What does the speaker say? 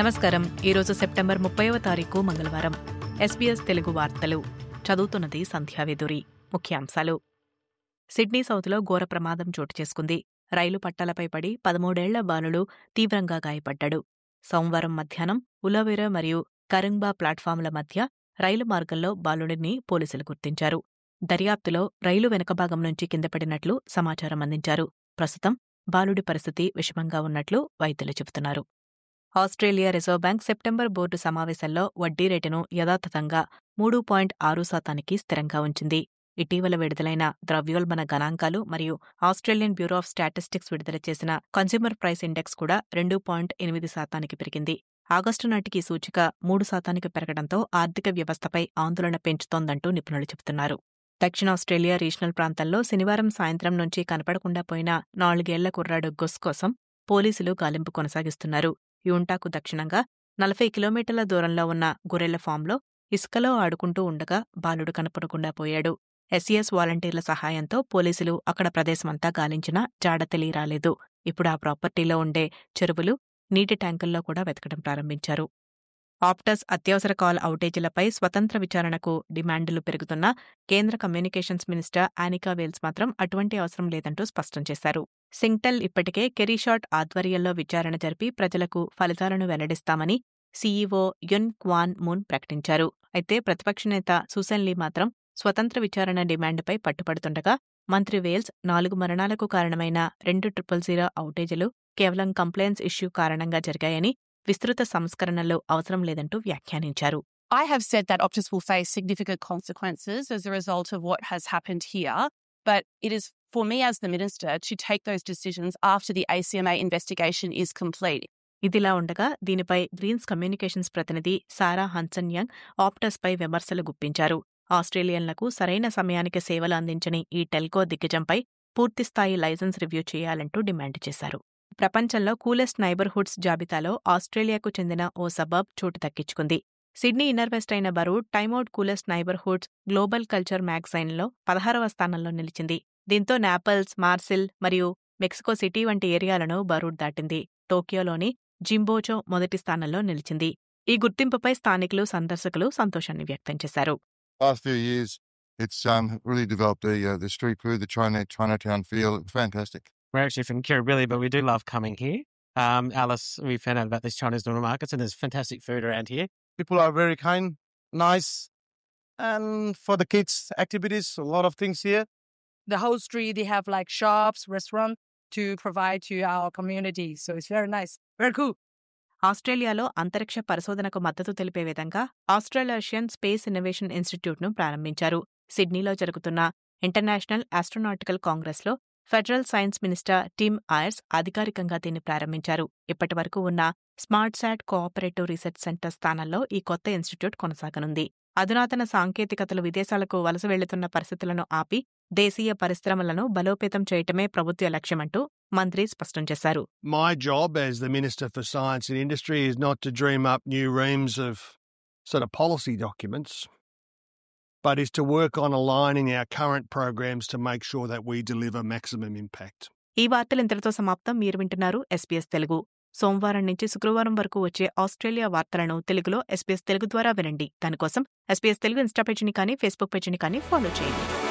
నమస్కారం ఈరోజు సెప్టెంబర్ ముప్పైవ తారీఖు మంగళవారం ఎస్బీఎస్ తెలుగు వార్తలు చదువుతున్నది సంధ్యావేదురి ముఖ్యాంశాలు సిడ్నీ సౌత్లో ఘోర ప్రమాదం చోటు చేసుకుంది రైలు పట్టాలపై పడి పదమూడేళ్ల బాలుడు తీవ్రంగా గాయపడ్డాడు సోమవారం మధ్యాహ్నం ఉలవేర మరియు కరింగ్బా ప్లాట్ఫామ్ల మధ్య రైలు మార్గంలో బాలుడిని పోలీసులు గుర్తించారు దర్యాప్తులో రైలు వెనుక భాగం నుంచి కిందపడినట్లు సమాచారం అందించారు ప్రస్తుతం బాలుడి పరిస్థితి విషమంగా ఉన్నట్లు వైద్యులు చెబుతున్నారు Australia reserve bank September board సమావేశంలో వడ్డీ రేటును యథాతథంగా మూడు పాయింట్ ఆరు శాతానికి స్థిరంగా ఉంచింది ఇటీవల విడుదలైన ద్రవ్యోల్బణ గణాంకాలు మరియు ఆస్ట్రేలియన్ బ్యూరో ఆఫ్ స్టాటిస్టిక్స్ విడుదల చేసిన కన్స్యూమర్ ప్రైస్ ఇండెక్స్ కూడా రెండు పాయింట్ ఎనిమిది శాతానికి పెరిగింది ఆగస్టు నాటికి ఈ సూచిక మూడు శాతానికి పెరగడంతో ఆర్థిక వ్యవస్థపై ఆందోళన పెంచుతోందంటూ నిపుణులు చెబుతున్నారు దక్షిణ ఆస్ట్రేలియా రీజనల్ ప్రాంతంలో శనివారం సాయంత్రం నుంచి కనపడకుండా పోయిన నాలుగేళ్ల కుర్రాడు గొస్ కోసం పోలీసులు గాలింపు కొనసాగిస్తున్నారు యూంటాకు దక్షిణంగా నలభై కిలోమీటర్ల దూరంలో ఉన్న గొర్రెల ఫామ్లో ఇసుకలో ఆడుకుంటూ ఉండగా బాలుడు కనపడకుండా పోయాడు ఎస్ఈఎస్ వాలంటీర్ల సహాయంతో పోలీసులు అక్కడ ప్రదేశమంతా గాలించినా జాడ తెలియరాలేదు ఇప్పుడు ఆ ప్రాపర్టీలో ఉండే చెరువులు నీటి ట్యాంకుల్లో కూడా వెతకడం ప్రారంభించారు ఆప్టస్ అత్యవసర కాల్ ఔటేజీలపై స్వతంత్ర విచారణకు డిమాండ్లు పెరుగుతున్న కేంద్ర కమ్యూనికేషన్స్ మినిస్టర్ ఆనికా వేల్స్ మాత్రం అటువంటి అవసరం లేదంటూ స్పష్టం చేశారు సింగ్టెల్ ఇప్పటికే కెరీషాట్ ఆధ్వర్యంలో విచారణ జరిపి ప్రజలకు ఫలితాలను వెల్లడిస్తామని సీఈఓ యున్ క్వాన్ మున్ ప్రకటించారు అయితే ప్రతిపక్ష నేత సూసన్ లీ మాత్రం స్వతంత్ర విచారణ డిమాండ్పై పట్టుపడుతుండగా మంత్రి వేల్స్ నాలుగు మరణాలకు కారణమైన రెండు ట్రిపుల్ జీరో ఔటేజీలు కేవలం కంప్లైన్స్ ఇష్యూ కారణంగా జరిగాయని విస్తృత సంస్కరణలు అవసరం లేదంటూ వ్యాఖ్యానించారు I have said that Optus will face significant consequences as a result of what has happened here, but it is for me as the minister to take those decisions after the ACMA investigation is complete. ఇదిలా ఉండగా దీనిపై Greens communications ప్రతినిధి సారా Hansen young ఆప్టస్పై విమర్శలు గుప్పించారు ఆస్ట్రేలియన్లకు సరైన సమయానికి సేవలు అందించని ఈ టెల్కో దిగ్గజంపై పూర్తిస్థాయి లైసెన్స్ రివ్యూ చేయాలంటూ డిమాండ్ చేశారు ప్రపంచంలో కూలెస్ట్ నైబర్హుడ్స్ జాబితాలో ఆస్ట్రేలియాకు చెందిన ఓ సబబ్ చోటు దక్కించుకుంది సిడ్నీ ఇన్నర్ వెస్ట్ అయిన Burwood Time Out coolest neighbourhoods global culture మ్యాగజైన్లో పదహారవ స్థానంలో నిలిచింది దీంతో నాపల్స్ మార్సిల్ మరియు మెక్సికో సిటీ వంటి ఏరియాలను బరూడ్ దాటింది టోక్యోలోని జింబోచో మొదటి స్థానంలో నిలిచింది ఈ గుర్తింపుపై స్థానికులు సందర్శకులు సంతోషాన్ని వ్యక్తం చేశారు last few years, it's um, really developed the uh, the street food, the China Chinatown feel. It's fantastic. We're actually from Kirribilli, but we do love coming here. Um, Alice, we found out about these Chinese noodle markets, and there's fantastic food around here. People are very kind, nice, and for the kids, activities, a lot of things here. the whole street they have like shops restaurants to provide to our community so it's very nice very cool ఆస్ట్రేలియాలో అంతరిక్ష పరిశోధనకు మద్దతు తెలిపే విధంగా ఆస్ట్రేలేషియన్ space innovation ఇన్స్టిట్యూట్ను ప్రారంభించారు సిడ్నీలో జరుగుతున్న international astronautical కాంగ్రెస్లో federal science minister Tim Ayres అధికారికంగా దీన్ని ప్రారంభించారు ఇప్పటి వరకు ఉన్న smart sat cooperative research centre స్థానంలో ఈ కొత్త ఇన్స్టిట్యూట్ కొనసాగనుంది అధునాతన సాంకేతికతలు విదేశాలకు వలస వెళ్లుతున్న పరిస్థితులను ఆపి దేశీయ పరిశ్రమలను బలోపేతం చేయటమే ప్రభుత్వ లక్ష్యమంటూ మంత్రి స్పష్టం చేశారు My job as the Minister for Science and Industry is not to dream up new reams of sort of policy documents, but is to work on aligning our current programs to make sure that we deliver maximum impact. ఈ వార్తలు ఇంతటితో సమాప్తం మీరు వింటున్నారు SPS Telugu సోమవారం నుంచి శుక్రవారం వరకు వచ్చే ఆస్ట్రేలియా వార్తలను తెలుగులో ఎస్పీఎస్ తెలుగు ద్వారా వినండి దానికోసం ఎస్పీఎస్ తెలుగు ఇన్స్టా పేజీని కానీ ఫేస్బుక్ పేజీని కానీ ఫాలో చేయండి